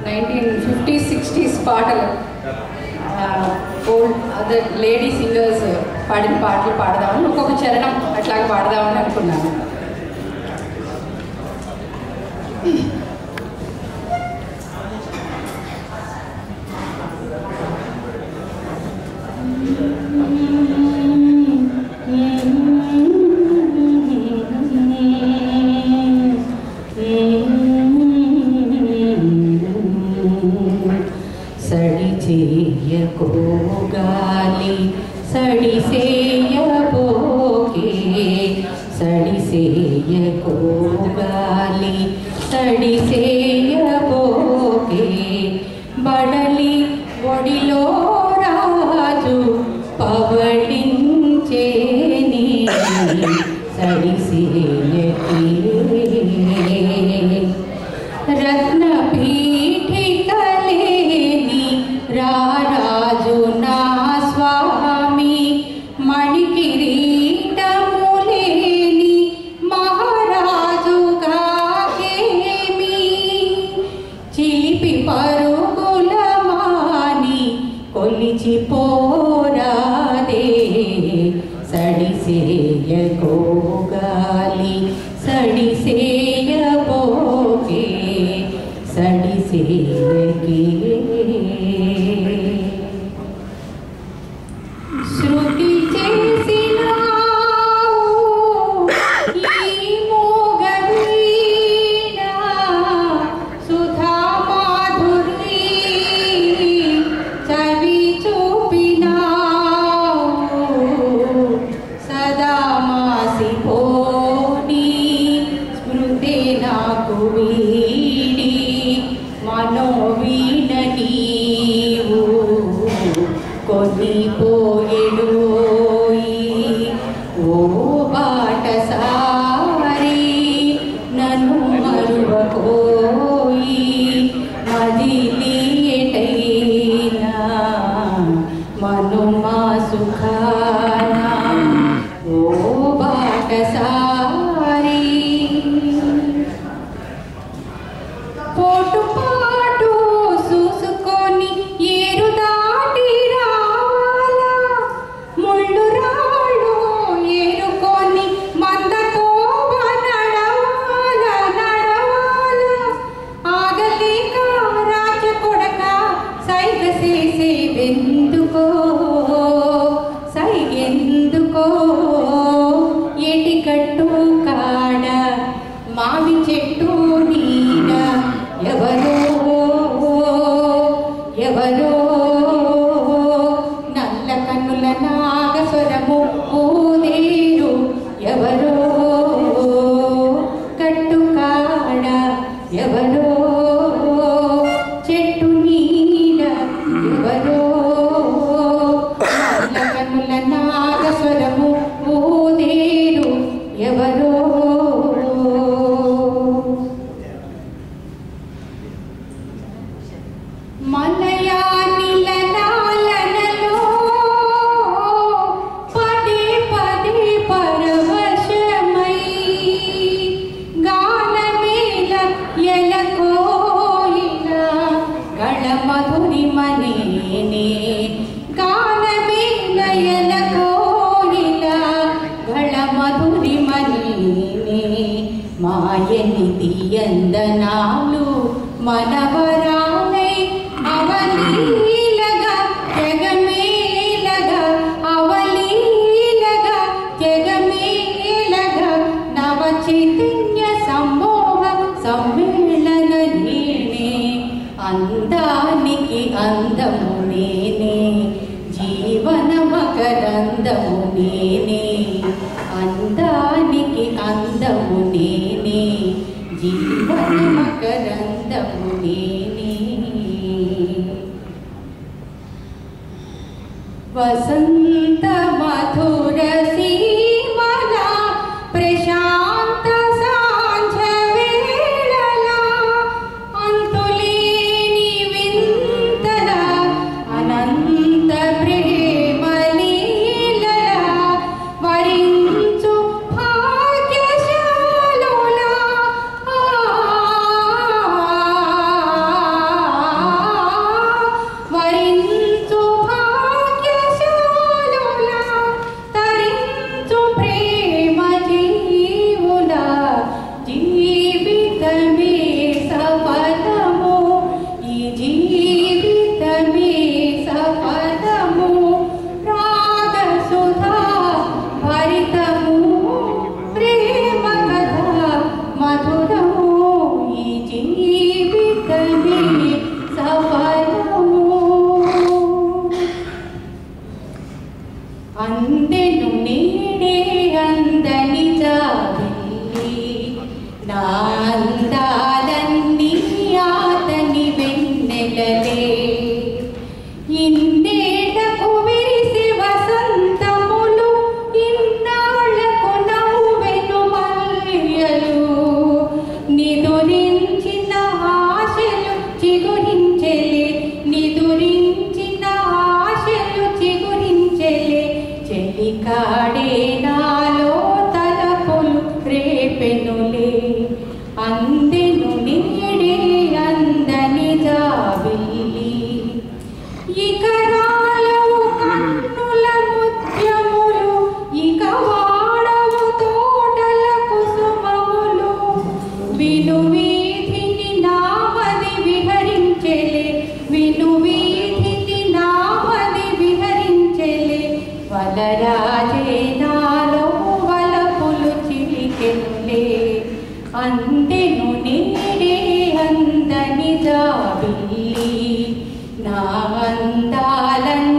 nineteen fifties sixties పాటలు old other lady singers పాడిన పాటలు పాడదామని ఒక్కొక్క చరణం అట్లాగే పాడదామని అనుకున్నాను సడి చేయకో గాలి సడి చేయబోకే సడి చేయకో గాలి సడి చేయబోకే బడలి ఒడిలో రాజు పవళించేని సడి చేయకే రత్న పీఠికలేని రారాజు నా స్వామి మణికిరీటములేని మహారాజుగా కేమి చిలిపి పరుగుల మాని కొలిచి పోరాదే సడిసేయకోగాలి సడిసేయబోకే సడిసేయకే శృతి చేసినావు ఈ మోగవీణ సుధా మాధురి చవి చూపినావు సదా మాసిపోని స్మృతి నాకు వీడి మనోవీణ నీవు కొన్ని పోయెడోయి ఓ బాటసారి నన్ను మరువకోయి మదిలియటైనా మనుమా సుఖానా ఓ బాటసారి పోటు పాటు చూసుకొని ఏరు దాటి రావాలా ముళ్ళు రాళ్ళు ఏరుకొని మందతో నడవాల నడవాల ఆగలేక రాజ కొడక సైగ చేసే వెందుకో సైగెందుకో ఎటి కట్టు కాడ మావి చెట్టు నీడ ఎవరో ఎవరో నల్ల కన్నుల నాగస్వరము ఊదేరు ఎవరో కట్టు కాడ ఎవరో చెట్టు నీడ ఎవరో నల్ల కన్నుల నాగస్వరము ఊదేరు ఎవరో మలయానిల నాలనలో పదే పదే పరవశమై గానమేల ఎలకోయిన గళమధురి మనేనే గానమేల ఎలకోయిన గళమధురి మనేనే మాయని తీయందనాలు మనవరాలై అవలీలగా జగమేలగా అవలీలగా జగమేలగా నవ చైతన్య సమోహ సమ్మేళన నేనే అందానికి అందము నేనే జీవన మకరందము నేనే అందానికి అందము నేనే జీవన మకరందము నేనే వసంత మధుర సీమల ప్రశాంత సాంఝ వేళల అంతులేని వింతల అనంత ప్రేమ లీలల వరించు భాగ్యశాలుల ఆ అందమే సఫలము అందెను నీడే అందని జాబిల్లి నా అందాలన్నీ ఆతని వెన్నెలలే ఇందేటకు విరిసి వసంతములు ఇన్నాళ్లకు నవ్వెను మల్యలు నిదురించిన ఆశలు చిగురించెలే నిదురించిన ఆశలు చిగురించెలే చెలికాడే నాలో తలపులు రేపెనులే అందెను నీడే అందని జాబిల్లి ఇక రాలవు కన్నుల ముత్యములు ఇక వాడవు తోటల కుసుమములు విను వీధిని నామది విహరించెలే విను వీధిని నామది విహరించెలే వలరాజే నాలో వలపులు చిలికెనులే అందెను నీడే అందని జాబిల్లి నా అందాలను